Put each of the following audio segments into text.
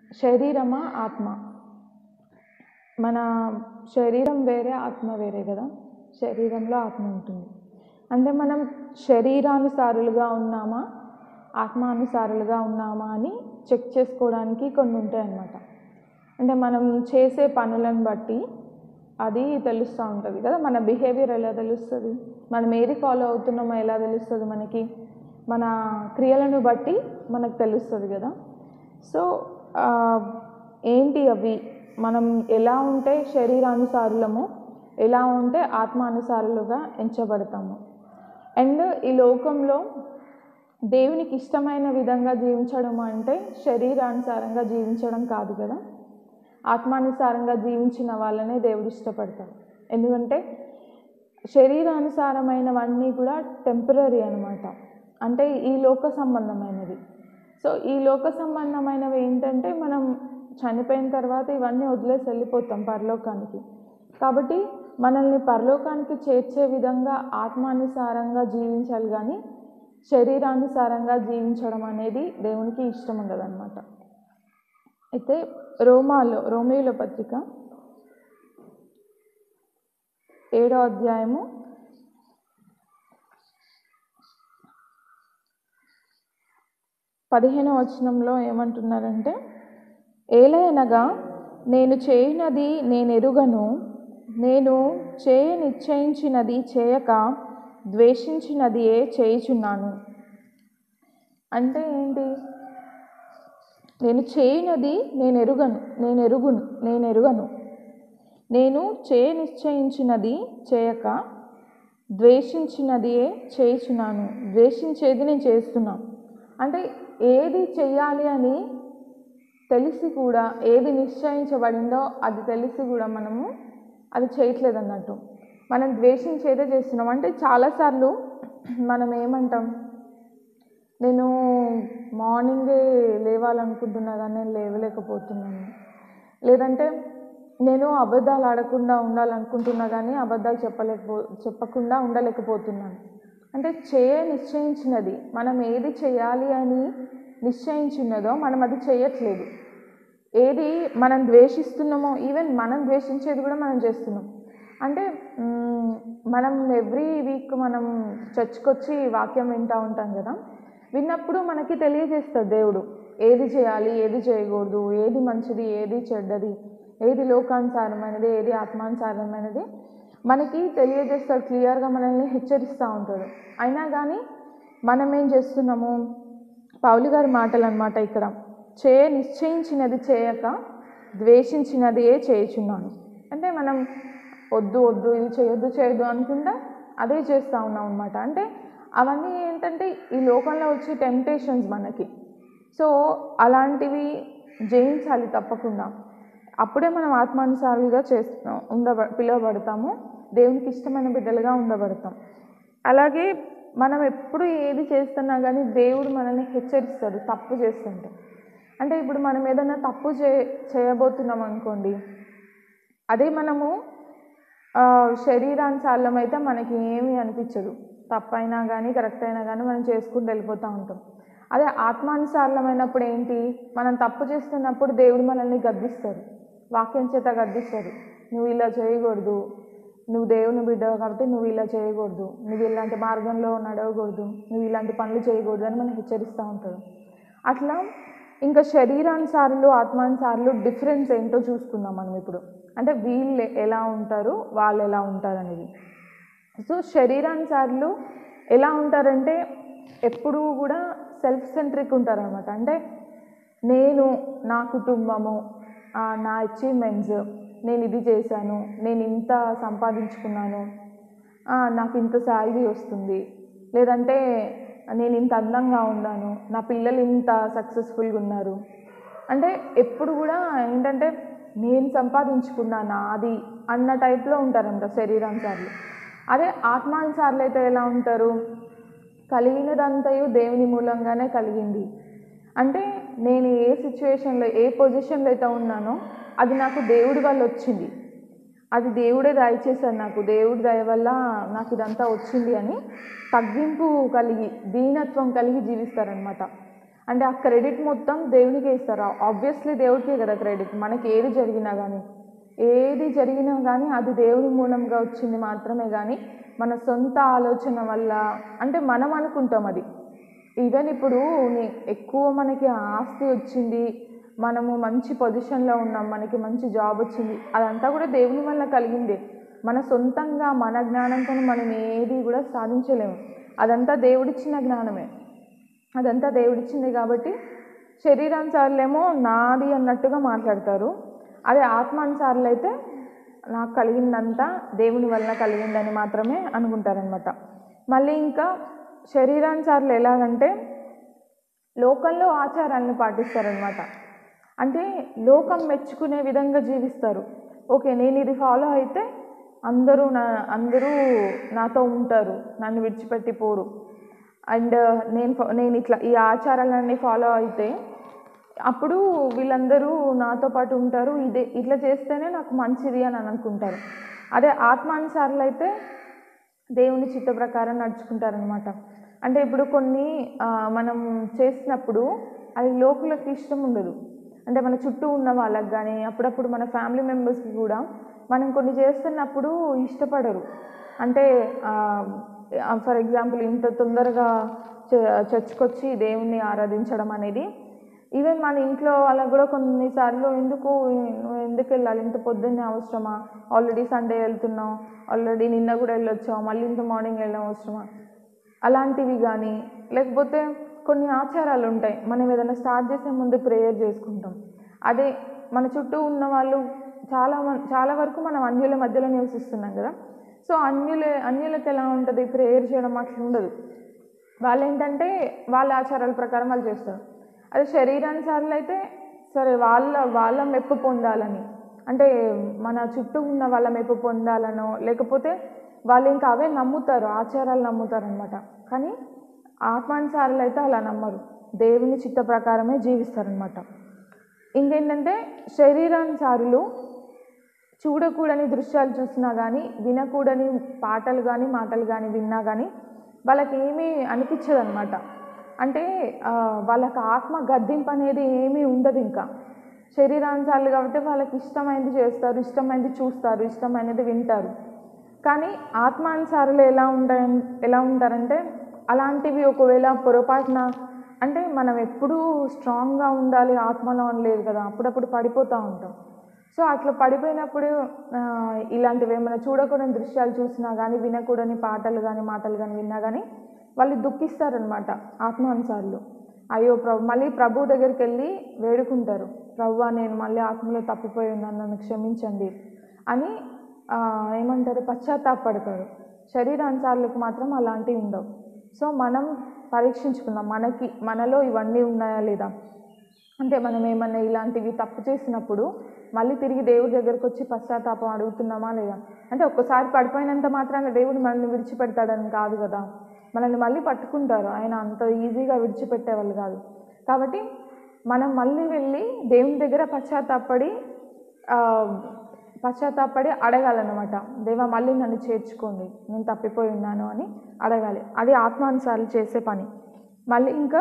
శరీరమా ఆత్మ మన శరీరం వేరే ఆత్మ వేరే కదా శరీరంలో ఆత్మ ఉంటుంది అంటే మనం శరీరానుసారులుగా ఉన్నామా ఆత్మానుసారులుగా ఉన్నామా అని చెక్ చేసుకోవడానికి కొన్ని ఉంటాయి అన్నమాట అంటే మనం చేసే పనులను బట్టి అది తెలుస్తూ ఉంటుంది కదా మన బిహేవియర్ ఎలా తెలుస్తుంది మనం ఏది ఫాలో అవుతున్నామో ఎలా తెలుస్తుంది మనకి మన క్రియలను బట్టి మనకు తెలుస్తుంది కదా సో ఆ, ఏంటి అవి మనం ఎలా ఉంటే శరీరానుసారులము ఎలా ఉంటే ఆత్మానుసారులుగా ఎంచబడతాము అండ్ ఈ లోకంలో దేవునికి ఇష్టమైన విధంగా జీవించడం అంటే శరీరానుసారంగా జీవించడం కాదు కదా ఆత్మానుసారంగా జీవించిన వాళ్ళనే దేవుడు ఇష్టపడతాడు ఎందుకంటే శరీరానుసారమైనవన్నీ కూడా టెంపరీ అనమాట అంటే ఈ లోక సంబంధమైనవి సో ఈ లోక సంబంధమైనవి ఏంటంటే మనం చనిపోయిన తర్వాత ఇవన్నీ వదిలేసి వెళ్ళిపోతాం పరలోకానికి కాబట్టి మనల్ని పరలోకానికి చేర్చే విధంగా ఆత్మానుసారంగా జీవించాలి కానీ శరీరానుసారంగా జీవించడం అనేది దేవునికి ఇష్టం ఉండదన్నమాట అయితే రోమాలో రోమియోల పత్రిక ఏడో అధ్యాయము పదిహేనో వచనంలో ఏమంటున్నారంటే ఏలయనగా నేను చేయనది నేను ఎరుగను నేను చేయ నిశ్చయించినది చేయక ద్వేషించినది ఏ చేయుచున్నాను అంటే ఏంటి నేను చేయనది నేను ఎరుగను నేను ఎరుగును నేను ఎరుగను నేను చేయ నిశ్చయించినది చేయక ద్వేషించినదియే చేయుచున్నాను ద్వేషించేది నేను చేస్తున్నాను అంటే ఏది చెయ్యాలి అని తెలిసి కూడా ఏది నిశ్చయించబడిందో అది తెలిసి కూడా మనము అది చేయట్లేదు అన్నట్టు మనం ద్వేషించేదే చేస్తున్నాం అంటే చాలాసార్లు మనం ఏమంటాం నేను మార్నింగే లేవాలనుకుంటున్నా కానీ నేను లేవలేకపోతున్నాను లేదంటే నేను అబద్ధాలు ఆడకుండా ఉండాలనుకుంటున్నా కానీ అబద్ధాలు చెప్పలేకపో చెప్పకుండా ఉండలేకపోతున్నాను అంటే చేయ నిశ్చయించినది మనం ఏది చేయాలి అని నిశ్చయించున్నదో మనం అది చేయట్లేదు ఏది మనం ద్వేషిస్తున్నామో ఈవెన్ మనం ద్వేషించేది కూడా మనం చేస్తున్నాం అంటే మ్మ్, మనం ఎవ్రీ వీక్ మనం చర్చ్కి వచ్చి వాక్యం వింటూ ఉంటాం కదా విన్నప్పుడు మనకి తెలియజేస్తాడు దేవుడు ఏది చేయాలి ఏది చేయకూడదు ఏది మంచిది ఏది చెడ్డది ఏది లోకానుసారమైనది ఏది ఆత్మానుసారమైనది మనకి తెలియజేస్తాడు క్లియర్గా మనల్ని హెచ్చరిస్తూ ఉంటాడు అయినా కానీ మనం ఏం చేస్తున్నాము పౌలు గారి మాటలు అనమాట ఇక్కడ చేయ నిశ్చయించినది చేయక ద్వేషించినది ఏ చేయుచున్నాను అంటే మనం వద్దు వద్దు ఇది చేయొద్దు చేయొద్దు అనుకుంటా అదే చేస్తూ ఉన్నాం అనమాట అంటే అవన్నీ ఏంటంటే ఈ లోకంలో వచ్చే టెంప్టేషన్స్ మనకి సో అలాంటివి జయించాలి తప్పకుండా అప్పుడే మనం ఆత్మానుసారులుగా చేస్తున్నాం ఉండబ పిలువబడతాము దేవునికి ఇష్టమైన బిడ్డలుగా ఉండబడతాం అలాగే మనం ఎప్పుడు ఏది చేస్తున్నా కానీ దేవుడు మనల్ని హెచ్చరిస్తాడు తప్పు చేస్తుంటే అంటే ఇప్పుడు మనం ఏదైనా తప్పు చే చేయబోతున్నాం అనుకోండి అదే మనము ఆ, శరీరానుసారం అయితే మనకి ఏమీ అనిపించదు తప్పైనా కానీ కరెక్ట్ అయినా కానీ మనం చేసుకుంటూ వెళ్ళిపోతూ ఉంటాం అదే ఆత్మానుసారమైనప్పుడు ఏంటి మనం తప్పు చేస్తున్నప్పుడు దేవుడు మనల్ని గద్దిస్తాడు వాక్యం చేత గద్దిస్తాడు నువ్వు ఇలా చేయకూడదు నువ్వు దేవుని బిడ్డ కాబట్టి నువ్వు ఇలా చేయకూడదు నువ్వు ఇలాంటి మార్గంలో నడవకూడదు నువ్వు ఇలాంటి పనులు చేయకూడదు అని మనం హెచ్చరిస్తూ ఉంటాడు అట్లా ఇంకా శరీరానుసారులు ఆత్మానుసారులు డిఫరెన్స్ ఏంటో చూసుకుందాం మనం ఇప్పుడు అంటే వీళ్ళు ఎలా ఉంటారు వాళ్ళు ఎలా ఉంటారు అనేది సో శరీరానుసారులు ఎలా ఉంటారంటే ఎప్పుడూ కూడా సెల్ఫ్ సెంట్రిక్ ఉంటారనమాట అంటే నేను నా కుటుంబము ఆ, నా అచీవ్మెంట్స్ నేను ఇది చేశాను నేను ఇంత సంపాదించుకున్నాను ఆ, నాకు ఇంత శాలరీ వస్తుంది లేదంటే నేను ఇంత అందంగా ఉన్నాను నా పిల్లలు ఇంత సక్సెస్ఫుల్గా ఉన్నారు అంటే ఎప్పుడు కూడా ఏంటంటే నేను సంపాదించుకున్నానా అది అన్న టైప్లో ఉంటారంట శరీరానుసార్లు అదే ఆత్మానుసార్లు అయితే ఎలా ఉంటారు కలిగినదంతయు దేవుని మూలంగానే కలిగింది అంటే నేను ఏ సిచ్యువేషన్లో ఏ పొజిషన్లో అయితే ఉన్నానో అది నాకు దేవుడి వల్ల వచ్చింది అది దేవుడే దయచేశాడు నాకు దేవుడి దయ వల్ల నాకు ఇదంతా వచ్చింది అని తగ్గింపు కలిగి దీనత్వం కలిగి జీవిస్తారనమాట అంటే ఆ క్రెడిట్ మొత్తం దేవునికే ఇస్తారు ఆబ్వియస్లీ దేవుడికే కదా క్రెడిట్ మనకి ఏది జరిగినా కానీ ఏది జరిగినా కానీ అది దేవుని మూలంగా వచ్చింది మాత్రమే కానీ మన సొంత ఆలోచన వల్ల అంటే మనం అనుకుంటాం అది ఈవెన్ ఇప్పుడు నీ- ఎక్కువ మనకి ఆస్తి వచ్చింది మనము మంచి పొజిషన్లో ఉన్నాం మనకి మంచి జాబ్ వచ్చింది అదంతా కూడా దేవుని వల్ల కలిగిందే మన సొంతంగా మన జ్ఞానంతో మనం ఏది కూడా సాధించలేము అదంతా దేవుడిచ్చిన జ్ఞానమే అదంతా దేవుడిచ్చింది కాబట్టి శరీరానుసారులేమో నాది అన్నట్టుగా మాట్లాడతారు అదే ఆత్మానుసారులు అయితే నాకు కలిగిందంతా దేవుని వలన కలిగిందని మాత్రమే అనుకుంటారనమాట మళ్ళీ ఇంకా శరీరానుసారులు ఎలాగంటే లోకంలో ఆచారాలను పాటిస్తారనమాట అంటే లోకం మెచ్చుకునే విధంగా జీవిస్తారు ఓకే నేను ఇది ఫాలో అయితే అందరూ నా అందరూ నాతో ఉంటారు నన్ను విడిచిపెట్టి పోరు అండ్ నేను ఫ- నేను ఇట్లా ఈ ఆచారాలన్నీ ఫాలో అయితే అప్పుడు వీళ్ళందరూ నాతో పాటు ఉంటారు ఇదే ఇట్లా చేస్తేనే నాకు మంచిది అని అనుకుంటారు అదే ఆత్మానుసారులు అయితే దేవుని చిత్త ప్రకారం నడుచుకుంటారనమాట అంటే ఇప్పుడు కొన్ని ఆ, మనం చేసినప్పుడు అది లోకులకు ఇష్టం ఉండదు అంటే మన చుట్టూ ఉన్న వాళ్ళకి కానీ అప్పుడప్పుడు మన ఫ్యామిలీ మెంబర్స్కి కూడా మనం కొన్ని చేస్తున్నప్పుడు ఇష్టపడరు అంటే ఫర్ ఎగ్జాంపుల్ ఇంత తొందరగా చ- చర్చ్కొచ్చి దేవుణ్ణి ఆరాధించడం అనేది ఈవెన్ మన ఇంట్లో వాళ్ళకి కూడా కొన్నిసార్లు ఎందుకు నువ్వు ఎందుకు వెళ్ళాలి ఇంత పొద్దున్నే అవసరమా ఆల్రెడీ సండే వెళ్తున్నావు ఆల్రెడీ నిన్న కూడా వెళ్ళొచ్చావు మళ్ళీ ఇంత మార్నింగ్ వెళ్ళడం అవసరమా అలాంటివి కానీ లేకపోతే కొన్ని ఆచారాలు ఉంటాయి మనం ఏదైనా స్టార్ట్ చేసే ముందు ప్రేయర్ చేసుకుంటాం అదే మన చుట్టూ ఉన్న వాళ్ళు చాలా మం చాలా వరకు మనం అన్యుల మధ్యలో నివసిస్తున్నాం కదా సో అన్యుల అన్యులకు ఎలా ఉంటుంది ప్రేయర్ చేయడం అట్లా ఉండదు వాళ్ళు ఏంటంటే వాళ్ళ ఆచారాల ప్రకారం వాళ్ళు చేస్తారు అదే శరీరానుసారులు అయితే సరే వాళ్ళ వాళ్ళ మెప్పు పొందాలని అంటే మన చుట్టూ ఉన్న వాళ్ళ మెప్పు పొందాలనో లేకపోతే వాళ్ళు ఇంకా అవే నమ్ముతారు ఆచారాలు నమ్ముతారు అనమాట కానీ ఆత్మానుసారులు అయితే అలా నమ్మరు దేవుని చిత్త ప్రకారమే జీవిస్తారనమాట ఇంకేంటంటే శరీరానుసారులు చూడకూడని దృశ్యాలు చూసినా కానీ వినకూడని పాటలు కానీ మాటలు కానీ విన్నా కానీ వాళ్ళకి ఏమీ అనిపించదు అనమాట అంటే ఆ, వాళ్ళకి ఆత్మ గద్దింపు అనేది ఏమీ ఉండదు ఇంకా శరీరానుసారులు కాబట్టి వాళ్ళకి ఇష్టమైనది చేస్తారు ఇష్టమైనది చూస్తారు ఇష్టమైనది వింటారు కానీ ఆత్మానుసారులు ఎలా ఉంటారు ఎలా ఉంటారంటే అలాంటివి ఒకవేళ పొరపాటున అంటే మనం ఎప్పుడూ స్ట్రాంగ్గా ఉండాలి ఆత్మలో అని లేదు కదా అప్పుడప్పుడు పడిపోతూ ఉంటాం సో అట్లా పడిపోయినప్పుడు ఆ, ఇలాంటివి ఏమైనా చూడకూడని దృశ్యాలు చూసినా కానీ వినకూడని పాటలు కానీ మాటలు కానీ విన్నా కానీ వాళ్ళు దుఃఖిస్తారనమాట ఆత్మానుసారులు అయ్యో ప్రభు మళ్ళీ ప్రభు దగ్గరికి వెళ్ళి వేడుకుంటారు ప్రభువా నేను మళ్ళీ ఆత్మలో తప్పిపోయి ఉన్నాను నన్ను క్షమించండి అని ఆ, ఏమంటారు పశ్చాత్తాపడతారు శరీరానుసారులకు మాత్రం అలాంటివి ఉండవు సో మనం పరీక్షించుకుందాం మనకి మనలో ఇవన్నీ ఉన్నాయా లేదా అంటే మనం ఏమన్నా ఇలాంటివి తప్పు చేసినప్పుడు మళ్ళీ తిరిగి దేవుడి దగ్గరకు వచ్చి పశ్చాత్తాపం అడుగుతున్నామా లేదా అంటే ఒక్కసారి పడిపోయినంత మాత్రాన దేవుడు మనల్ని విడిచిపెడతాడని కాదు కదా మనల్ని మళ్ళీ పట్టుకుంటారు ఆయన అంత ఈజీగా విడిచిపెట్టేవాళ్ళు కాదు కాబట్టి మనం మళ్ళీ వెళ్ళి దేవుని దగ్గర పశ్చాత్తాపడి ఆ, పశ్చాత్తాపడి అడగాలన్నమాట దేవా మళ్ళీ నన్ను చేర్చుకోండి నేను తప్పిపోయి ఉన్నాను అని అడగాలి అది ఆత్మానుసారాలు చేసే పని మళ్ళీ ఇంకా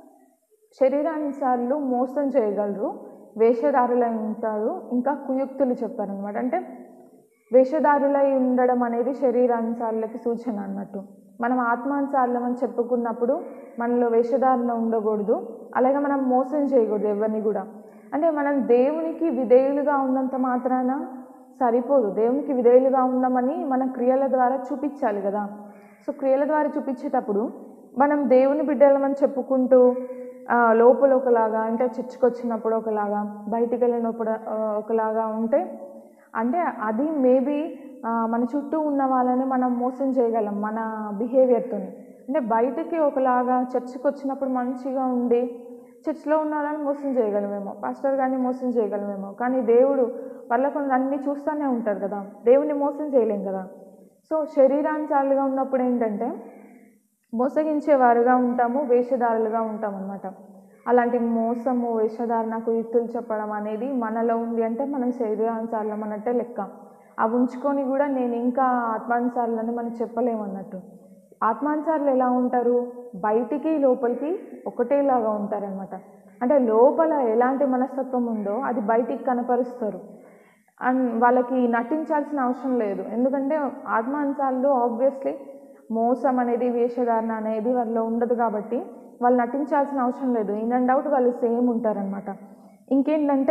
శరీరానుసారులు మోసం చేయగలరు వేషధారులై ఉంటారు ఇంకా కుయుక్తులు చెప్పారనమాట అంటే వేషధారులై ఉండడం అనేది శరీరానుసారులకి సూచన అన్నట్టు మనం ఆత్మానుసారులం అని చెప్పుకున్నప్పుడు మనలో వేషధారణ ఉండకూడదు అలాగే మనం మోసం చేయకూడదు ఎవరిని కూడా అంటే మనం దేవునికి విధేయులుగా ఉన్నంత మాత్రాన సరిపోదు దేవునికి విధేయులుగా ఉన్నామని మన క్రియల ద్వారా చూపించాలి కదా సో క్రియల ద్వారా చూపించేటప్పుడు మనం దేవుని బిడ్డలమని చెప్పుకుంటూ ఆ, లోపల ఒకలాగా అంటే చర్చకు వచ్చినప్పుడు ఒకలాగా బయటికి వెళ్ళినప్పుడు ఆ, ఒకలాగా ఉంటే అంటే అది మేబీ మన చుట్టూ ఉన్న వాళ్ళని మనం మోసం చేయగలం మన బిహేవియర్తో అంటే బయటికి ఒకలాగా చర్చికి వచ్చినప్పుడు మంచిగా ఉండి చర్చిలో ఉన్న వాళ్ళని మోసం చేయగలమేమో పాస్టర్ గారిని మోసం చేయగలమేమో కానీ దేవుడు వాళ్ళ కొన్ని అన్నీ చూస్తూనే ఉంటారు కదా దేవుని మోసం చేయలేం కదా సో శరీరానుసారులుగా ఉన్నప్పుడు ఏంటంటే మోసగించేవారుగా ఉంటాము వేషధారులుగా ఉంటాం అన్నమాట అలాంటి మోసము వేషధారణ కుయుక్తులు చెప్పడం అనేది మనలో ఉంది అంటే మనం శరీరానుసారులం అన్నట్టే లెక్క అవి ఉంచుకొని కూడా నేను ఇంకా ఆత్మానుసారులని మనం చెప్పలేము అన్నట్టు ఆత్మానుసారులు ఎలా ఉంటారు బయటికి లోపలికి ఒకటేలాగా ఉంటారనమాట అంటే లోపల ఎలాంటి మనస్తత్వం ఉందో అది బయటికి కనపరుస్తారు అండ్ వాళ్ళకి నటించాల్సిన అవసరం లేదు ఎందుకంటే ఆత్మానుసారులు ఆబ్వియస్లీ మోసం అనేది వేషధారణ అనేది వాళ్ళలో ఉండదు కాబట్టి వాళ్ళు నటించాల్సిన అవసరం లేదు ఇన్ అండ్ అవుట్ వాళ్ళు సేమ్ ఉంటారనమాట ఇంకేంటంటే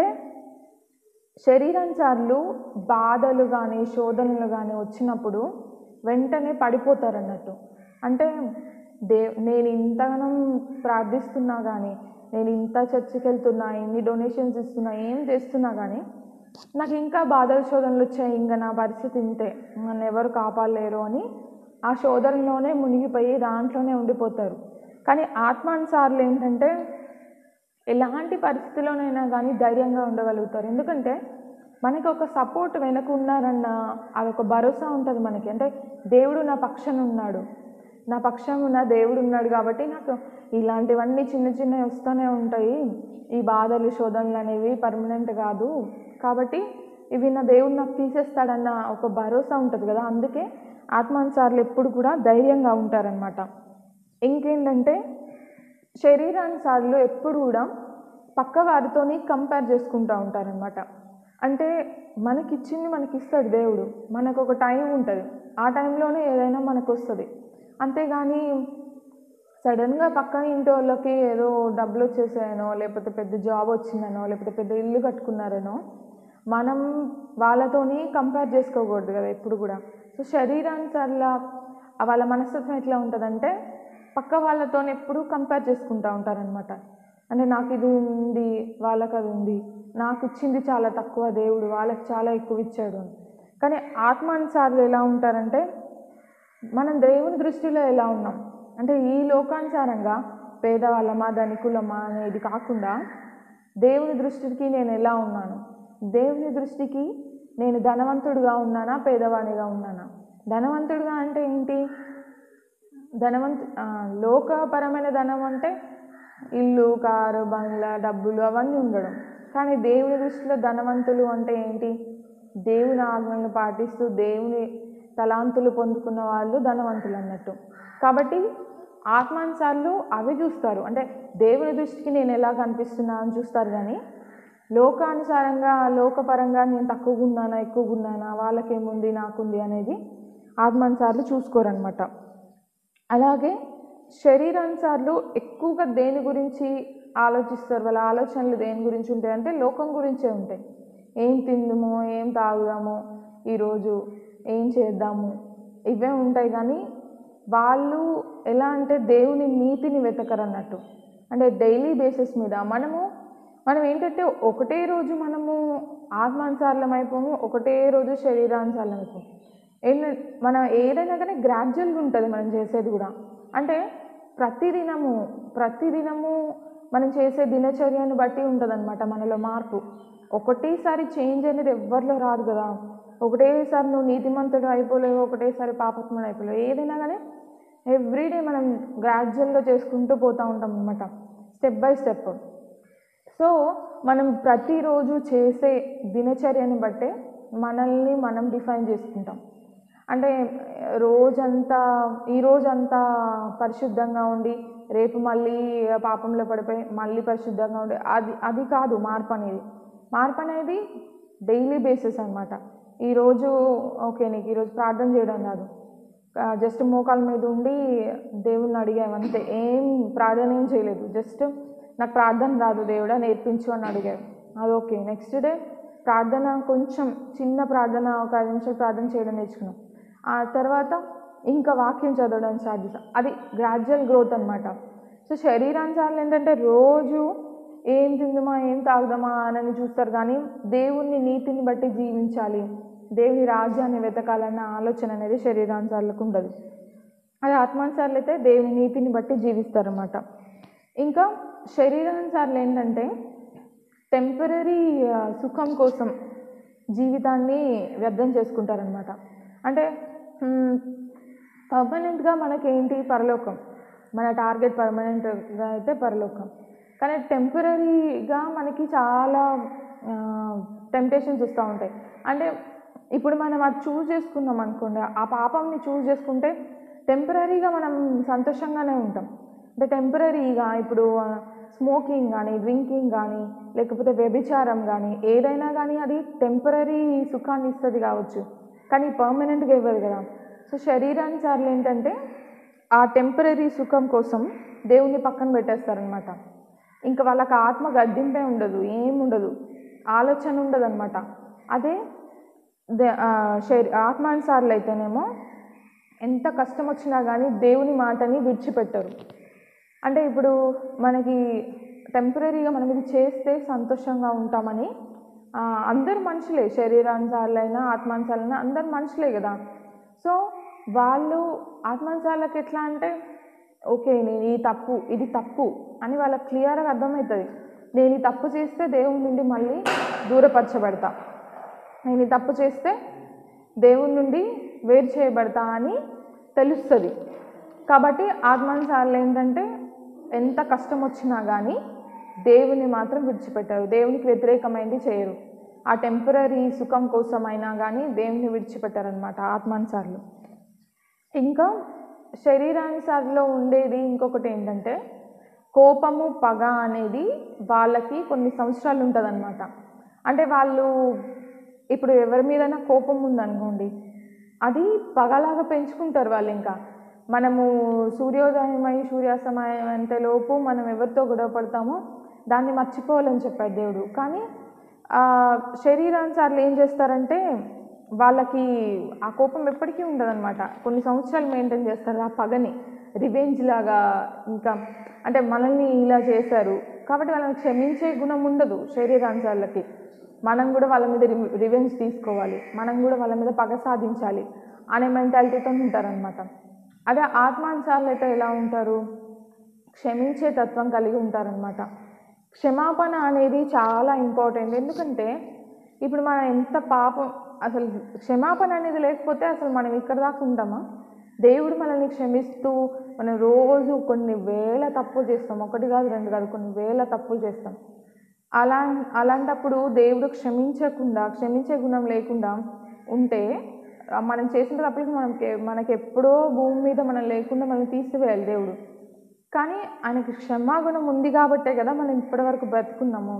శరీరానుసార్లు బాధలు కానీ శోధనలు కానీ వచ్చినప్పుడు వెంటనే పడిపోతారు అన్నట్టు అంటే దే నేను ఇంతగానం ప్రార్థిస్తున్నా కానీ నేను ఇంత చర్చికి వెళ్తున్నా ఇన్ని డొనేషన్స్ ఇస్తున్నా ఏం చేస్తున్నా కానీ నాకు ఇంకా బాధలు శోధనలు వచ్చాయి ఇంకా నా పరిస్థితి ఇంతే నన్ను ఎవరు కాపాడలేరు అని ఆ శోధనలోనే మునిగిపోయి దాంట్లోనే ఉండిపోతారు కానీ ఆత్మానుసార్లు ఏంటంటే ఎలాంటి పరిస్థితిలోనైనా కానీ ధైర్యంగా ఉండగలుగుతారు ఎందుకంటే మనకి ఒక సపోర్ట్ వెనక ఉన్నారన్న అదొక భరోసా ఉంటుంది మనకి అంటే దేవుడు నా పక్షాన ఉన్నాడు నా పక్షం ఉన్న దేవుడు ఉన్నాడు కాబట్టి నాకు ఇలాంటివన్నీ చిన్న చిన్నవి వస్తూనే ఉంటాయి ఈ బాధలు శోధనలు అనేవి పర్మనెంట్ కాదు కాబట్టి ఇవి నా దేవుడు నాకు తీసేస్తాడన్న ఒక భరోసా ఉంటుంది కదా అందుకే ఆత్మానుసార్లు ఎప్పుడు కూడా ధైర్యంగా ఉంటారనమాట ఇంకేంటంటే శరీరానుసార్లు ఎప్పుడు కూడా పక్క వారితోని కంపేర్ చేసుకుంటూ ఉంటారనమాట అంటే మనకిచ్చింది మనకి ఇస్తాడు దేవుడు మనకు ఒక టైం ఉంటుంది ఆ టైంలోనే ఏదైనా మనకు వస్తుంది అంతేగాని సడన్గా పక్కన ఇంటి వాళ్ళకి ఏదో డబ్బులు వచ్చేసాయనో లేకపోతే పెద్ద జాబ్ వచ్చిందనో లేకపోతే పెద్ద ఇల్లు కట్టుకున్నారనో మనం వాళ్ళతోని కంపేర్ చేసుకోకూడదు కదా ఎప్పుడు కూడా సో శరీరానుసార్ల వాళ్ళ మనస్తత్వం ఎట్లా ఉంటుందంటే పక్క వాళ్ళతో ఎప్పుడు కంపేర్ చేసుకుంటూ ఉంటారనమాట అంటే నాకు ఇది ఉంది వాళ్ళకి అది ఉంది నాకు ఇచ్చింది చాలా తక్కువ దేవుడు వాళ్ళకి చాలా ఎక్కువ ఇచ్చాడు అని కానీ ఆత్మానుసారులు ఎలా ఉంటారంటే మనం దేవుని దృష్టిలో ఎలా ఉన్నాం అంటే ఈ లోకానుసారంగా పేదవాళ్ళమా ధనికులమా అనేది కాకుండా దేవుని దృష్టికి నేను ఎలా ఉన్నాను దేవుని దృష్టికి నేను ధనవంతుడిగా ఉన్నానా పేదవాడిగా ఉన్నానా ధనవంతుడిగా అంటే ఏంటి ధనవంతు ఆ, లోకపరమైన ధనం అంటే ఇల్లు కారు బంగ్లా డబ్బులు అవన్నీ ఉండడం కానీ దేవుని దృష్టిలో ధనవంతులు అంటే ఏంటి దేవుని ఆజ్ఞలను పాటిస్తూ దేవుని తలాంతులు పొందుకున్న వాళ్ళు ధనవంతులు అన్నట్టు కాబట్టి ఆత్మానుసార్లు అవి చూస్తారు అంటే దేవుని దృష్టికి నేను ఎలా కనిపిస్తున్నా అని చూస్తారు కానీ లోకానుసారంగా లోకపరంగా నేను తక్కువగా ఉన్నానా ఎక్కువగా ఉన్నానా వాళ్ళకేముంది నాకుంది అనేది ఆత్మానుసార్లు చూసుకోరనమాట అలాగే శరీరానుసార్లు ఎక్కువగా దేని గురించి ఆలోచిస్తారు వాళ్ళ ఆలోచనలు దేని గురించి ఉంటాయంటే లోకం గురించే ఉంటాయి ఏం తిందుమో ఏం తాగుదామో ఈరోజు ఏం చేద్దాము ఇవే ఉంటాయి కానీ వాళ్ళు ఎలా అంటే దేవుని నీతిని వెతకరు అన్నట్టు అంటే డైలీ బేసిస్ మీద మనము మనం ఏంటంటే ఒకటే రోజు మనము ఆత్మానుసారులం అయిపోము ఒకటే రోజు శరీరానుసారులం అయిపోము ఏంటంటే మనం ఏదైనా కానీ గ్రాడ్యువల్గా ఉంటుంది మనం చేసేది కూడా అంటే ప్రతిదినము ప్రతిదినము మనం చేసే దినచర్యను బట్టి ఉంటుందన్నమాట మనలో మార్పు ఒకటేసారి చేంజ్ అనేది ఎవ్వరిలో రాదు కదా ఒకటేసారి నువ్వు నీతిమంతుడు అయిపోలేవు ఒకటేసారి పాపత్ముడు అయిపోలేవు ఏదైనా కానీ ఎవ్రీడే మనం గ్రాడ్యువల్గా చేసుకుంటూ పోతూ ఉంటాం అనమాట స్టెప్ బై స్టెప్ సో మనం ప్రతిరోజు చేసే దినచర్యని బట్టే మనల్ని మనం డిఫైన్ చేసుకుంటాం అంటే రోజంతా ఈ రోజంతా పరిశుద్ధంగా ఉండి రేపు మళ్ళీ పాపంలో పడిపోయి మళ్ళీ పరిశుద్ధంగా ఉండి అది అది కాదు మార్పు అనేది మార్పు అనేది డైలీ బేసిస్ అనమాట ఈరోజు ఓకే నీకు ఈరోజు ప్రార్థన చేయడం రాదు జస్ట్ మోకాల మీద ఉండి దేవుణ్ణి అడిగావు అంతే ఏం ప్రార్థన ఏం చేయలేదు జస్ట్ నాకు ప్రార్థన రాదు దేవుడా నేర్పించు అని అడిగావు అది ఓకే నెక్స్ట్ డే ప్రార్థన కొంచెం చిన్న ప్రార్థన ఒక ఐదు నిమిషాలు ప్రార్థన చేయడం నేర్చుకున్నాం ఆ తర్వాత ఇంకా వాక్యం చదవడం స్టార్ట్ చేసాం అది గ్రాడ్యువల్ గ్రోత్ అనమాట సో శరీరానుసారాలు ఏంటంటే రోజు ఏం తిందామా ఏం తాగుదామా అని చూస్తారు కానీ దేవుని నీతిని బట్టి జీవించాలి దేవుని రాజ్యాన్ని వెతకాలన్న ఆలోచన అనేది శరీరానుసారులకు ఉండదు అది ఆత్మానుసారులు అయితే దేవుని నీతిని బట్టి జీవిస్తారన్నమాట ఇంకా శరీరానుసారులు ఏంటంటే టెంపరీ సుఖం కోసం జీవితాన్ని వ్యర్థం చేసుకుంటారనమాట అంటే పర్మనెంట్గా మనకేంటి పరలోకం మన టార్గెట్ పర్మనెంట్గా అయితే పరలోకం కానీ టెంపరీగా మనకి చాలా టెంప్టేషన్స్ వస్తూ ఉంటాయి అంటే ఇప్పుడు మనం అది చూస్ చేసుకున్నాం అనుకోండి ఆ పాపంని చూస్ చేసుకుంటే టెంపరీగా మనం సంతోషంగానే ఉంటాం అంటే టెంపరీగా ఇప్పుడు స్మోకింగ్ కానీ డ్రింకింగ్ కానీ లేకపోతే వ్యభిచారం కానీ ఏదైనా కానీ అది టెంపరీ సుఖాన్ని ఇస్తుంది కావచ్చు కానీ పర్మనెంట్గా ఇవ్వదు కదా సో శరీరానుసార్లు ఏంటంటే ఆ టెంపరీ సుఖం కోసం దేవుణ్ణి పక్కన పెట్టేస్తారనమాట ఇంకా వాళ్ళకి ఆత్మ గద్దింపే ఉండదు ఏం ఉండదు ఆలోచన ఉండదు అనమాట అదే దే- ఆ, శరీ ఆత్మానుసారులు అయితేనేమో ఎంత కష్టం వచ్చినా కానీ దేవుని మాటని విడిచిపెట్టరు అంటే ఇప్పుడు మనకి టెంపరీగా మనం ఇది చేస్తే సంతోషంగా ఉంటామని ఆ, అందరు మనుషులే శరీరానుసారులైనా ఆత్మానుసారులైనా అందరు మనుషులే కదా సో వాళ్ళు ఆత్మానుసారులకు ఎట్లా అంటే ఓకే నేను ఈ తప్పు ఇది తప్పు అని వాళ్ళకి క్లియర్గా అర్థమవుతుంది నేను ఈ తప్పు చేస్తే దేవుని నుండి మళ్ళీ దూరపరచబడతా నేను ఈ తప్పు చేస్తే దేవుని నుండి వేరు చేయబడతా అని తెలుస్తుంది కాబట్టి ఆత్మానుసారులు ఏంటంటే ఎంత కష్టం వచ్చినా కానీ దేవుని మాత్రం విడిచిపెట్టారు దేవునికి వ్యతిరేకమైంది చేయరు ఆ టెంపరీ సుఖం కోసమైనా కానీ దేవుని విడిచిపెట్టారనమాట ఆత్మానుసారులు ఇంకా శరీరానుసారిలో ఉండేది ఇంకొకటి ఏంటంటే కోపము పగ అనేది వాళ్ళకి కొన్ని సంవత్సరాలు ఉంటుందన్నమాట అంటే వాళ్ళు ఇప్పుడు ఎవరి మీదైనా కోపం ఉందనుకోండి అది పగలాగా పెంచుకుంటారు వాళ్ళు ఇంకా మనము సూర్యోదయమై సూర్యాస్తమయం అంతే లోపు మనం ఎవరితో గొడవ పడతామో దాన్ని మర్చిపోవాలని చెప్పాడు దేవుడు కానీ ఆ, శరీరానుసార్లు ఏం చేస్తారంటే వాళ్ళకి ఆ కోపం ఎప్పటికీ ఉండదన్నమాట కొన్ని సంవత్సరాలు మెయింటైన్ చేస్తారు ఆ పగని రివెంజ్ లాగా ఇంకా అంటే మనల్ని ఇలా చేశారు కాబట్టి వాళ్ళని క్షమించే గుణం ఉండదు శరీరానుసార్లకి మనం కూడా వాళ్ళ మీద రివెంజ్ తీసుకోవాలి మనం కూడా వాళ్ళ మీద పగ సాధించాలి అనే మెంటాలిటీతో ఉంటారనమాట అదే ఆత్మానుసార్లు అయితే ఎలా ఉంటారు క్షమించే తత్వం కలిగి ఉంటారనమాట క్షమాపణ అనేది చాలా ఇంపార్టెంట్ ఎందుకంటే ఇప్పుడు మనం ఎంత పాపం అసలు క్షమాపణ అనేది లేకపోతే అసలు మనం ఇక్కడ దాకా ఉంటామా దేవుడు మనల్ని క్షమిస్తూ మనం రోజు కొన్ని వేల తప్పులు చేస్తాం ఒకటి కాదు రెండు కాదు కొన్ని వేల తప్పులు చేస్తాం అలా అలాంటప్పుడు దేవుడు క్షమించకుండా క్షమించే గుణం లేకుండా ఉంటే ఆ మనం చేసిన తప్పులకి మనకి మనకి ఎప్పుడో భూమి మీద మనం లేకుండా మనం తీసివేయాలి దేవుడు కానీ ఆయనకి క్షమాగుణం ఉంది కాబట్టే కదా మనం ఇప్పటివరకు బ్రతుకున్నాము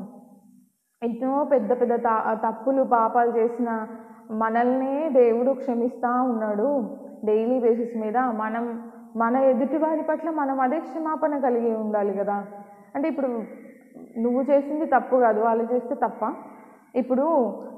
ఎన్నో పెద్ద పెద్ద తా తప్పులు పాపాలు చేసిన మనల్నే దేవుడు క్షమిస్తూ ఉన్నాడు డైలీ బేసిస్ మీద మనం మన ఎదుటి వారి పట్ల మనం అదే క్షమాపణ కలిగి ఉండాలి కదా అంటే ఇప్పుడు నువ్వు చేసింది తప్పు కాదు వాళ్ళు చేస్తే తప్ప ఇప్పుడు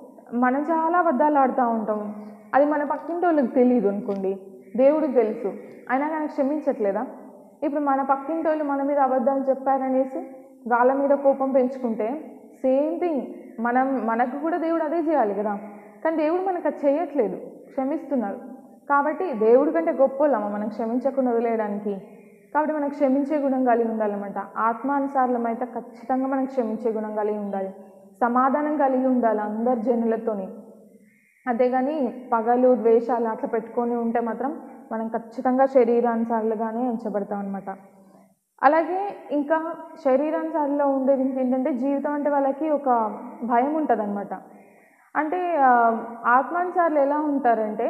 మనం చాలా అబద్ధాలు ఆడుతూ ఉంటాం అది మన పక్కింటి వాళ్ళకి తెలియదు అనుకోండి దేవుడికి తెలుసు అయినా కానీ క్షమించట్లేదా ఇప్పుడు మన పక్కింటి వాళ్ళు మన మీద అబద్ధాలు చెప్పారనేసి వాళ్ళ మీద కోపం పెంచుకుంటే సేమ్ థింగ్ మనం మనకు కూడా దేవుడు అదే చేయాలి కదా కానీ దేవుడు మనకు అది చేయట్లేదు క్షమిస్తున్నారు కాబట్టి దేవుడి కంటే గొప్పోళ్ళమా మనం క్షమించకుండా వదిలేయడానికి కాబట్టి మనం క్షమించే గుణం కలిగి ఉండాలన్నమాట ఆత్మానుసారం అయితే ఖచ్చితంగా మనం క్షమించే గుణం కలిగి ఉండాలి సమాధానం కలిగి ఉండాలి అందరి జనులతోని అంతేగాని పగలు ద్వేషాలు అట్లా పెట్టుకొని ఉంటే మాత్రం మనం ఖచ్చితంగా శరీరానుసారులుగానే ఎంచబడతాం అనమాట అలాగే ఇంకా శరీరానుసారిలో ఉండేది ఇంకేంటంటే జీవితం అంటే వాళ్ళకి ఒక భయం ఉంటుంది అనమాట అంటే ఆ, ఆత్మానుసారులు ఎలా ఉంటారంటే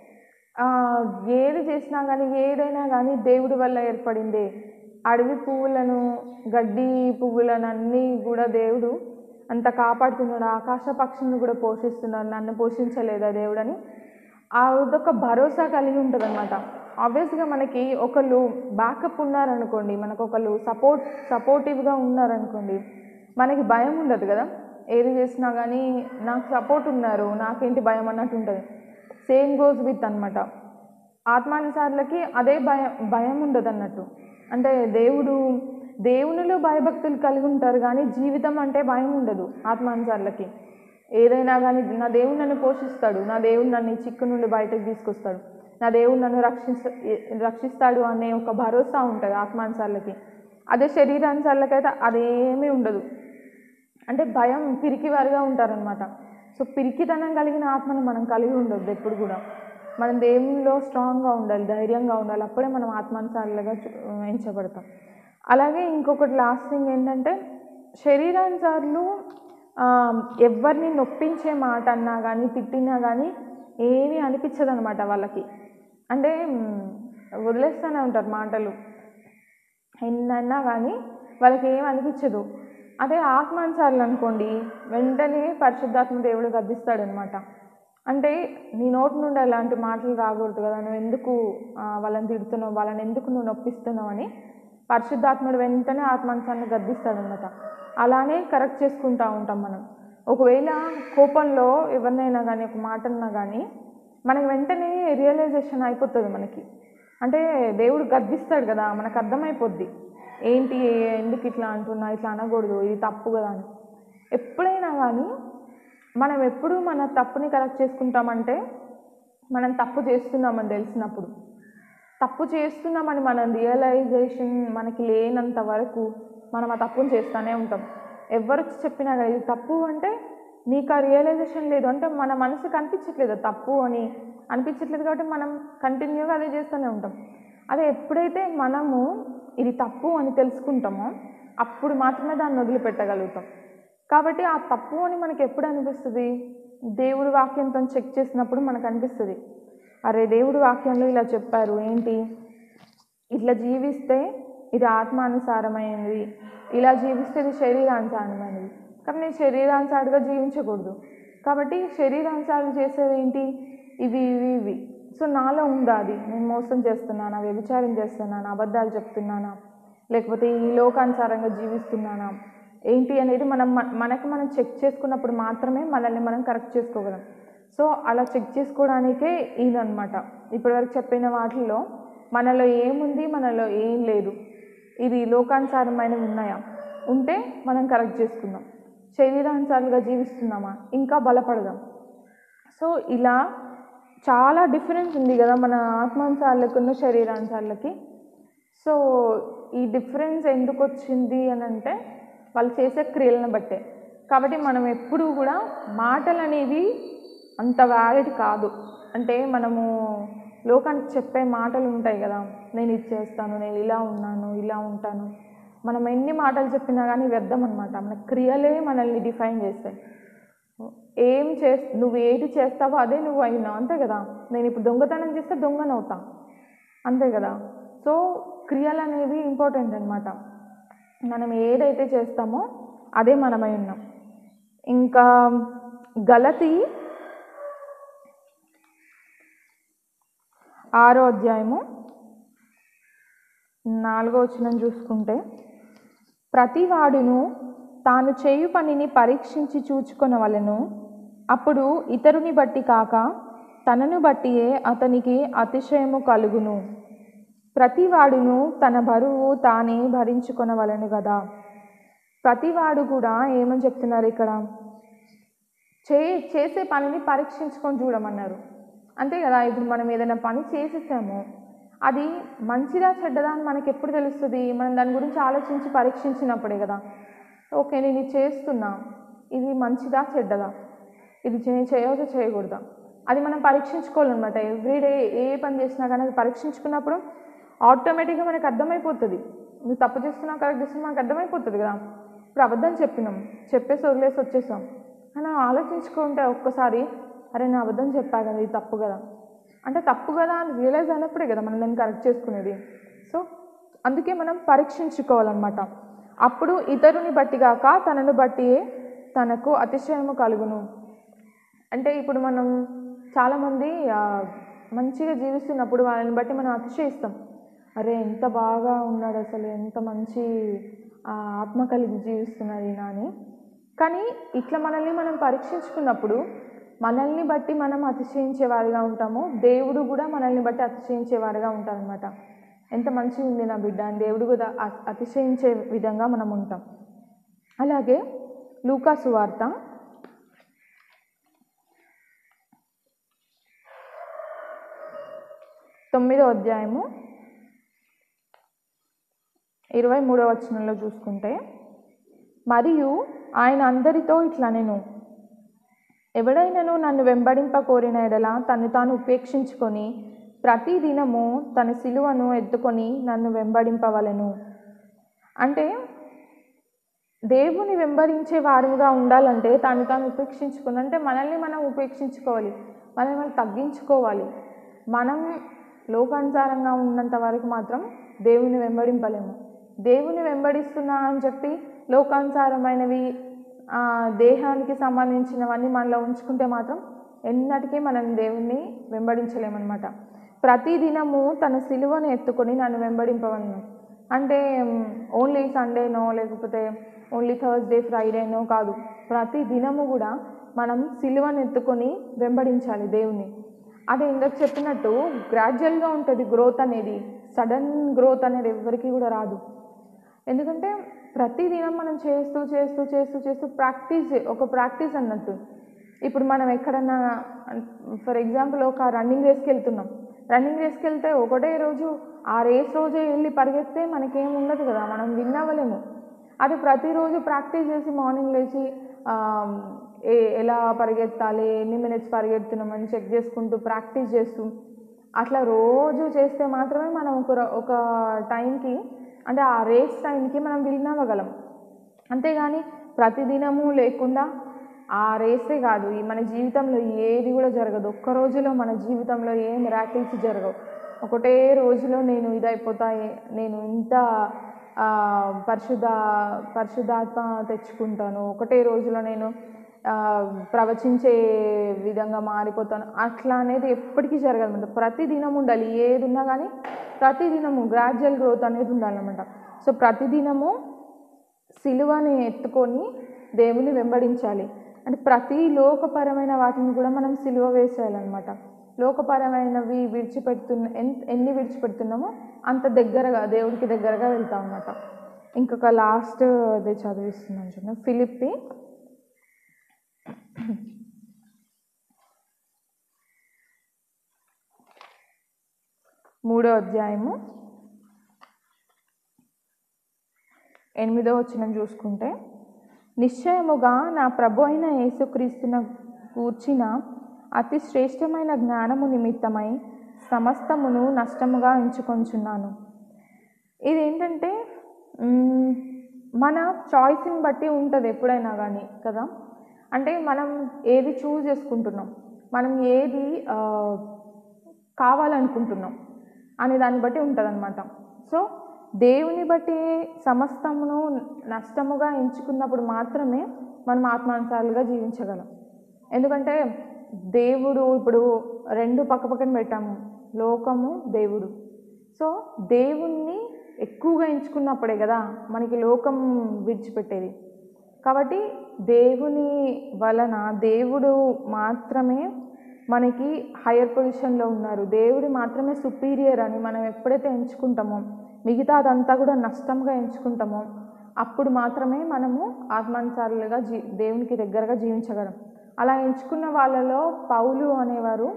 ఆ, ఏది చేసినా కానీ ఏదైనా కానీ దేవుడి వల్ల ఏర్పడిందే అడవి పువ్వులను గడ్డి పువ్వులను అన్నీ కూడా దేవుడు అంత కాపాడుతున్నాడు ఆకాశ పక్షులను కూడా పోషిస్తున్నాడు నన్ను పోషించలేదా దేవుడని అదొక భరోసా కలిగి ఉంటుంది అనమాట ఆబ్వియస్గా మనకి ఒకళ్ళు బ్యాకప్ ఉన్నారనుకోండి మనకు ఒకళ్ళు సపోర్ట్ సపోర్టివ్గా ఉన్నారనుకోండి మనకి భయం ఉండదు కదా ఏది చేసినా కానీ నాకు సపోర్ట్ ఉన్నారు నాకేంటి భయం అన్నట్టు ఉంటుంది సేమ్ గోస్ విత్ అనమాట ఆత్మానుసారులకి అదే భయం భయం ఉండదు అన్నట్టు అంటే దేవుడు దేవునిలో భయభక్తులు కలిగి ఉంటారు కానీ జీవితం అంటే భయం ఉండదు ఆత్మానుసారులకి ఏదైనా కానీ నా దేవుడు నన్ను పోషిస్తాడు నా దేవుడు నన్ను ఈ చిక్కు నుండి బయటకు తీసుకొస్తాడు నా దేవుడు నన్ను రక్షిస్త రక్షిస్తాడు అనే ఒక భరోసా ఉంటుంది ఆత్మానుసారులకి అదే శరీరానుసారులకైతే అదేమీ ఉండదు అంటే భయం పిరికివారుగా ఉంటారనమాట సో పిరికితనం కలిగిన ఆత్మను మనం కలిగి ఉండొద్దు ఎప్పుడు కూడా మనం దేవునిలో స్ట్రాంగ్గా ఉండాలి ధైర్యంగా ఉండాలి అప్పుడే మనం ఆత్మానుసారులుగా చూ- ఎంచబడతాం అలాగే ఇంకొకటి లాస్ట్ థింగ్ ఏంటంటే శరీరానుసారులు ఆ, ఎవరిని నొప్పించే మాట అన్నా కానీ తిట్టినా కానీ ఏమీ అనిపించదు అనమాట వాళ్ళకి అంటే మ్, వదిలేస్తూనే ఉంటారు మాటలు ఎన్నన్నా కానీ వాళ్ళకి ఏం అనిపించదు అదే ఆత్మానుసారులు అనుకోండి వెంటనే పరిశుద్ధాత్మ దేవుడు గద్దిస్తాడనమాట అంటే నీ నోటి నుండి అలాంటి మాటలు రాకూడదు కదా నువ్వు ఎందుకు ఆ, వాళ్ళని తిడుతున్నావు వాళ్ళని ఎందుకు నువ్వు నొప్పిస్తున్నావు అని పరిశుద్ధాత్ముడు వెంటనే ఆత్మానుసారాన్ని గద్దిస్తాడనమాట అలానే కరెక్ట్ చేసుకుంటూ ఉంటాం మనం ఒకవేళ కోపంలో ఎవరినైనా కానీ ఒక మాట అన్నా కానీ మనకి వెంటనే రియలైజేషన్ అయిపోతుంది మనకి అంటే దేవుడు గద్దిస్తాడు కదా మనకు అర్థమైపోద్ది ఏంటి ఎందుకు ఇట్లా అంటున్నా ఇట్లా అనకూడదు ఇది తప్పు కదా అని ఎప్పుడైనా కానీ మనం ఎప్పుడు మన తప్పుని కరెక్ట్ చేసుకుంటామంటే మనం తప్పు చేస్తున్నామని తెలిసినప్పుడు తప్పు చేస్తున్నామని మనం రియలైజేషన్ మనకి లేనంత వరకు మనం ఆ తప్పుని చేస్తూనే ఉంటాం ఎవరు వచ్చి చెప్పినా కదా ఇది తప్పు అంటే నీకు ఆ రియలైజేషన్ లేదు అంటే మన మనసుకు అనిపించట్లేదు అది తప్పు అని అనిపించట్లేదు కాబట్టి మనం కంటిన్యూగా అదే చేస్తూనే ఉంటాం అదే ఎప్పుడైతే మనము ఇది తప్పు అని తెలుసుకుంటామో అప్పుడు మాత్రమే దాన్ని వదిలిపెట్టగలుగుతాం కాబట్టి ఆ తప్పు అని మనకి ఎప్పుడు అనిపిస్తుంది దేవుడి వాక్యంతో చెక్ చేసినప్పుడు మనకు అనిపిస్తుంది అరే దేవుడి వాక్యంలో ఇలా చెప్పారు ఏంటి ఇట్లా జీవిస్తే ఇది ఆత్మానుసారమైనది ఇలా జీవిస్తే ఇది శరీరానుసారమైనది కాబట్టి నేను శరీరానుసారుగా జీవించకూడదు కాబట్టి శరీరానుసారం చేసేది ఏంటి ఇవి ఇవి ఇవి సో నాలో ఉందా అది నేను మోసం చేస్తున్నానా వ్యభిచారం చేస్తున్నానా అబద్ధాలు చెప్తున్నానా లేకపోతే ఈ లోకానుసారంగా జీవిస్తున్నానా ఏంటి అనేది మనం మ- మనకి మనం చెక్ చేసుకున్నప్పుడు మాత్రమే మనల్ని మనం కరెక్ట్ చేసుకోగలం సో అలా చెక్ చేసుకోవడానికే ఇదనమాట ఇప్పటివరకు చెప్పిన వాటిల్లో మనలో ఏముంది మనలో ఏం లేదు ఇది లోకానుసారమైనవి ఉన్నాయా ఉంటే మనం కరెక్ట్ చేసుకుందాం శరీరానుసారులుగా జీవిస్తున్నామా ఇంకా బలపడదాం సో ఇలా చాలా డిఫరెన్స్ ఉంది కదా మన ఆత్మానుసారులకున్న శరీరానుసారులకి సో ఈ డిఫరెన్స్ ఎందుకు వచ్చింది అని అంటే వాళ్ళు చేసే క్రియలను బట్టే కాబట్టి మనం ఎప్పుడూ కూడా మాటలు అనేవి అంత వ్యాలిడ్ కాదు అంటే మనము లోకానికి చెప్పే మాటలు ఉంటాయి కదా నేను ఇది చేస్తాను నేను ఇలా ఉన్నాను ఇలా ఉంటాను మనం ఎన్ని మాటలు చెప్పినా కానీ వ్యర్థం అనమాట మన క్రియలే మనల్ని డిఫైన్ చేస్తాయి ఏం చే నువ్వు ఏది చేస్తావో అదే నువ్వు అయినావు అంతే కదా నేను ఇప్పుడు దొంగతనం చేస్తే దొంగనవుతా అంతే కదా సో క్రియలు అనేవి ఇంపార్టెంట్ అనమాట మనం ఏదైతే చేస్తామో అదే మనమై ఉన్నాం ఇంకా గలతి ఆరో అధ్యాయము నాలుగో వచనం చూసుకుంటే ప్రతివాడును తాను చేయు పనిని పరీక్షించి చూచుకొనవలెను అప్పుడు ఇతరుని బట్టి కాక తనను బట్టియే అతనికి అతిశయము కలుగును ప్రతివాడును తన బరువు తానే భరించుకొనవలెను కదా ప్రతివాడు కూడా ఏమని చెప్తున్నారు ఇక్కడ చే చేసే పనిని పరీక్షించుకొని చూడమన్నారు అంతే కదా ఇప్పుడు మనం ఏదైనా పని చేసేసాము అది మంచిదా చెడ్డదా అని మనకి ఎప్పుడు తెలుస్తుంది మనం దాని గురించి ఆలోచించి పరీక్షించినప్పుడే కదా ఓకే నేను ఇది చేస్తున్నా ఇది మంచిదా చెడ్డదా ఇది చే- నేను చేయవచ్చా చేయకూడదా అది మనం పరీక్షించుకోవాలన్నమాట ఎవ్రీడే ఏ పని చేసినా కానీ అది పరీక్షించుకున్నప్పుడు ఆటోమేటిక్గా మనకు అర్థమైపోతుంది నువ్వు తప్పు చేస్తున్నావు కరెక్ట్ చేస్తున్నా మనకు అర్థమైపోతుంది కదా ఇప్పుడు అబద్ధం చెప్పినాం చెప్పేసి వదిలేసి వచ్చేసాం అని ఆలోచించుకుంటే ఒక్కసారి అరే నేను అబద్ధం చెప్పా కదా ఇది తప్పు కదా అంటే తప్పు కదా అని రియలైజ్ అయినప్పుడే కదా మనం దాన్ని కరెక్ట్ చేసుకునేది సో అందుకే మనం పరీక్షించుకోవాలన్నమాట అప్పుడు ఇతరుని బట్టి కాక తనను బట్టి తనకు అతిశయము కలుగును అంటే ఇప్పుడు మనం చాలామంది ఆ, మంచిగా జీవిస్తున్నప్పుడు వాళ్ళని బట్టి మనం అతిశయిస్తాం అరే ఎంత బాగా ఉన్నాడు అసలు ఎంత మంచి ఆ, ఆత్మ కలిగి జీవిస్తున్నారు ఈయన అని కానీ ఇట్లా మనల్ని మనం పరీక్షించుకున్నప్పుడు మనల్ని బట్టి మనం అతిశయించేవారిగా ఉంటాము దేవుడు కూడా మనల్ని బట్టి అతిశయించేవారుగా ఉంటారనమాట ఎంత మంచిగా ఉంది నా బిడ్డ అని దేవుడు కూడా అ- అతిశయించే విధంగా మనం ఉంటాం అలాగే లూకాసు వార్త తొమ్మిదో అధ్యాయము ఇరవై మూడో వచనంలో చూసుకుంటే మరియు ఆయన అందరితో ఇట్లా నేను ఎవడైనను నన్ను వెంబడింప కోరిన ఎడల తను తాను ఉపేక్షించుకొని ప్రతి దినము తన సిలువను ఎత్తుకొని నన్ను వెంబడింపవలెను అంటే దేవుని వెంబడించే వారుగా ఉండాలంటే తాను తాను ఉపేక్షించుకుని అంటే మనల్ని మనం ఉపేక్షించుకోవాలి మనల్ని మనం తగ్గించుకోవాలి మనం లోకానుసారంగా ఉన్నంత వరకు మాత్రం దేవుని వెంబడింపలేము దేవుని వెంబడిస్తున్నా అని చెప్పి లోకానుసారమైనవి ఆ, దేహానికి సంబంధించినవన్నీ మనలో ఉంచుకుంటే మాత్రం ఎన్నటికీ మనం దేవుణ్ణి వెంబడించలేమన్నమాట ప్రతి దినము తన సిలువను ఎత్తుకొని నన్ను వెంబడింపవలను అంటే ఓన్లీ సండేనో లేకపోతే ఓన్లీ థర్స్డే ఫ్రైడేనో కాదు ప్రతి దినము కూడా మనం సిలువను ఎత్తుకొని వెంబడించాలి దేవుని అదే ఇందాక చెప్పినట్టు గ్రాడ్యువల్గా ఉంటుంది గ్రోత్ అనేది సడన్ గ్రోత్ అనేది ఎవరికి కూడా రాదు ఎందుకంటే ప్రతి దినం మనం చేస్తూ చేస్తూ చేస్తూ చేస్తూ ప్రాక్టీస్ ఒక ప్రాక్టీస్ అన్నట్టు ఇప్పుడు మనం ఎక్కడన్నా ఫర్ ఎగ్జాంపుల్ ఒక రన్నింగ్ రేస్కి వెళ్తున్నాం రన్నింగ్ రేస్కి వెళ్తే ఒకటే రోజు ఆ రేస్ రోజే వెళ్ళి పరిగెత్తే మనకేం ఉండదు కదా మనం విన్ అవ్వలేము అది ప్రతిరోజు ప్రాక్టీస్ చేసి మార్నింగ్ లేచి ఆ, ఏ ఎలా పరిగెత్తాలి ఎన్ని మినిట్స్ పరిగెడుతున్నామని చెక్ చేసుకుంటూ ప్రాక్టీస్ చేస్తూ అట్లా రోజు చేస్తే మాత్రమే మనం ఒక ర- ఒక టైంకి అంటే ఆ రేస్ టైంకి మనం విన్ అవ్వగలం అంతేగాని ప్రతిదినము లేకుండా ఆ రేసే కాదు ఈ మన జీవితంలో ఏది కూడా జరగదు ఒక్క రోజులో మన జీవితంలో ఏ మిరాకిల్స్ జరగవు ఒకటే రోజులో నేను ఇదైపోతా ఏ- నేను ఇంత ఆ, పరిశుద్ధ పరిశుద్ధాత్మ తెచ్చుకుంటాను ఒకటే రోజులో నేను ఆ, ప్రవచించే విధంగా మారిపోతాను అట్లా అనేది ఎప్పటికీ జరగదన్నమాట ప్రతి దినం ఉండాలి ఏది ఉన్నా కానీ ప్రతి దినము గ్రాడ్యువల్ గ్రోత్ అనేది ఉండాలన్నమాట సో ప్రతి దినము సిలువని ఎత్తుకొని దేవుని వెంబడించాలి అంటే ప్రతి లోకపరమైన వాటిని కూడా మనం సిలువ వేసేయాలన్నమాట లోకపరమైనవి విడిచిపెడుతున్న ఎన్- ఎన్ని విడిచిపెడుతున్నామో అంత దగ్గరగా దేవుడికి దగ్గరగా వెళ్తాం అన్నమాట ఇంకొక లాస్ట్ అదే చదివిస్తున్నాను చూడండి ఫిలిప్పి మూడో అధ్యాయము ఎనిమిదో వచ్చిన చూసుకుంటే నిశ్చయముగా నా ప్రభు అయిన యేసుక్రీస్తున కూర్చిన అతి శ్రేష్టమైన జ్ఞానము నిమిత్తమై సమస్తమును నష్టముగా ఎంచుకొంచున్నాను ఇదేంటంటే మ్మ్, మన చాయిస్ని బట్టి ఉంటుంది ఎప్పుడైనా కానీ కదా అంటే మనం ఏది చూస్ చేసుకుంటున్నాం మనం ఏది ఆ, కావాలనుకుంటున్నాం అనే దాన్ని బట్టి ఉంటుంది సో దేవుని బట్టి సమస్తమును నష్టముగా ఎంచుకున్నప్పుడు మాత్రమే మనం ఆత్మానుసారులుగా జీవించగలం ఎందుకంటే దేవుడు ఇప్పుడు రెండు పక్కపక్కన పెట్టాము లోకము దేవుడు సో దేవుణ్ణి ఎక్కువగా ఎంచుకున్నప్పుడే కదా మనకి లోకం విడిచిపెట్టేది కాబట్టి దేవుని వలన దేవుడు మాత్రమే మనకి హయ్యర్ పొజిషన్లో ఉన్నారు దేవుడు మాత్రమే సుపీరియర్ అని మనం ఎప్పుడైతే ఎంచుకుంటామో మిగతా అదంతా కూడా నష్టంగా ఎంచుకుంటామో అప్పుడు మాత్రమే మనము ఆత్మానుసారులుగా జీ దేవునికి దగ్గరగా జీవించగలం అలా ఎంచుకున్న వాళ్ళలో పౌలు అనేవారు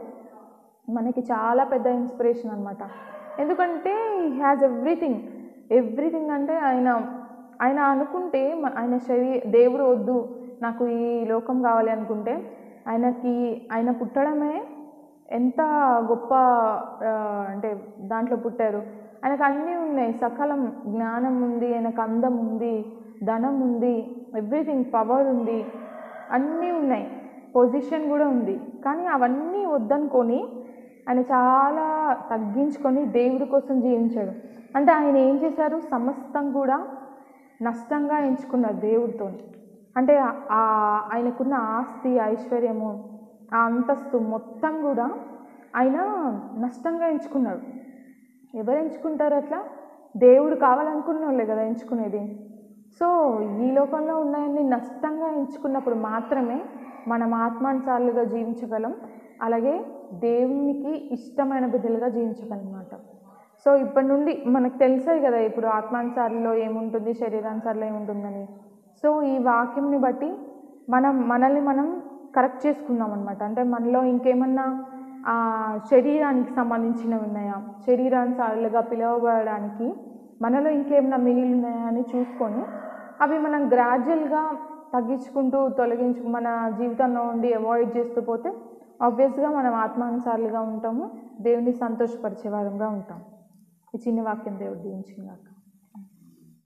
మనకి చాలా పెద్ద ఇన్స్పిరేషన్ అనమాట ఎందుకంటే ఈ హ్యాజ్ ఎవ్రీథింగ్ ఎవ్రీథింగ్ అంటే ఆయన ఆయన అనుకుంటే మ- ఆయన శరీ దేవుడు వద్దు నాకు ఈ లోకం కావాలి అనుకుంటే ఆయనకి ఆయన పుట్టడమే ఎంత గొప్ప ఆ, అంటే దాంట్లో పుట్టారు ఆయనకు అన్నీ ఉన్నాయి సకలం జ్ఞానం ఉంది ఆయనకు అందం ఉంది ధనం ఉంది ఎవ్రీథింగ్ పవర్ ఉంది అన్నీ ఉన్నాయి పొజిషన్ కూడా ఉంది కానీ అవన్నీ వద్దనుకొని ఆయన చాలా తగ్గించుకొని దేవుడి కోసం జీవించాడు అంటే ఆయన ఏం చేశారు సమస్తం కూడా నష్టంగా ఎంచుకున్నారు దేవుడితో అంటే ఆ ఆయనకున్న ఆస్తి ఐశ్వర్యము ఆ అంతస్తు మొత్తం కూడా ఆయన నష్టంగా ఎంచుకున్నాడు ఎవరు ఎంచుకుంటారు అట్లా దేవుడు కావాలనుకున్న వాళ్ళే కదా ఎంచుకునేది సో ఈ లోకంలో ఉన్నాయన్ని నష్టంగా ఎంచుకున్నప్పుడు మాత్రమే మనం ఆత్మానుసారులుగా జీవించగలం అలాగే దేవునికి ఇష్టమైన బిడ్డలుగా జీవించగలం అన్నమాట సో ఇప్పటి నుండి మనకు తెలిసాయి కదా ఇప్పుడు ఆత్మానుసారులో ఏముంటుంది శరీరానుసారులో ఏముంటుందని సో ఈ వాక్యంని బట్టి మనం మనల్ని మనం కరెక్ట్ చేసుకున్నాం అనమాట అంటే మనలో ఇంకేమన్నా ఆ, శరీరానికి సంబంధించినవి ఉన్నాయా శరీరానుసారులుగా పిలువబడడానికి మనలో ఇంకేమైనా మిగిలి ఉన్నాయా అని చూసుకొని అవి మనం గ్రాడ్యువల్గా తగ్గించుకుంటూ తొలగించు మన జీవితంలో ఉండి అవాయిడ్ చేస్తూ పోతే ఆబ్వియస్గా మనం ఆత్మానుసారులుగా ఉంటాము దేవుని సంతోషపరిచే వారంగా ఉంటాం ఈ చిన్న వాక్యం దేవుడు దీవించిందాక